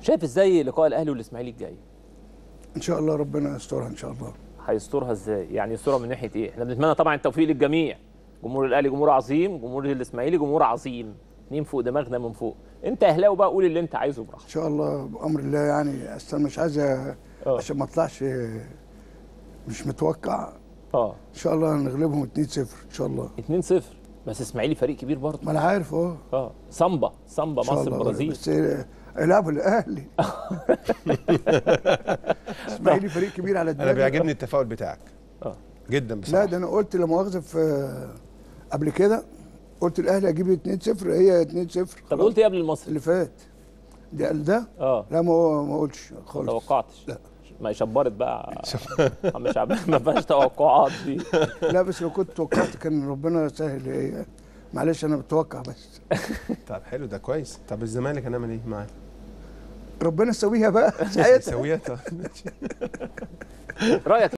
شايف ازاي لقاء الاهلي والاسماعيلي الجاي ان شاء الله ربنا يسترها ان شاء الله هيسترها ازاي يعني يسترها من ناحيه ايه احنا بنتمنى طبعا التوفيق للجميع جمهور الاهلي جمهور عظيم جمهور الاسماعيلي جمهور عظيم اتنين فوق دماغنا من فوق انت اهلاوي بقى قول اللي انت عايزه براحتك ان شاء الله بامر الله يعني اصل أنا مش عايز أ- اه. عشان ما اطلعش مش متوقع اه ان شاء الله هنغلبهم 2-0 ان شاء الله 2-0 بس اسماعيلي فريق كبير برضه ما انا عارف اه اه سامبا سامبا ان شاء مصر الله البرازيل بس العبوا الاهلي اسماعيلي فريق كبير على الدنيا انا بيعجبني التفاؤل بتاعك اه جدا لا بصراحه ده انا قلت لا مؤاخذه في قبل كده قلت الاهلي هجيب 2-0 هي 2-0 طب خلاص. قلت ايه قبل المصري اللي فات ده قال ده اه لا ما هو ما قلتش ما خالص توقعتش لا. ما شبرت بقى مش عب... ما فيهاش توقعات دي لا بس لو كنت توقعت كان ربنا سهل إيه. معلش انا بتوقع بس طب حلو ده كويس طب الزمالك هنعمل ايه معاه ربنا يسويها بقى ساعتها سويت رايك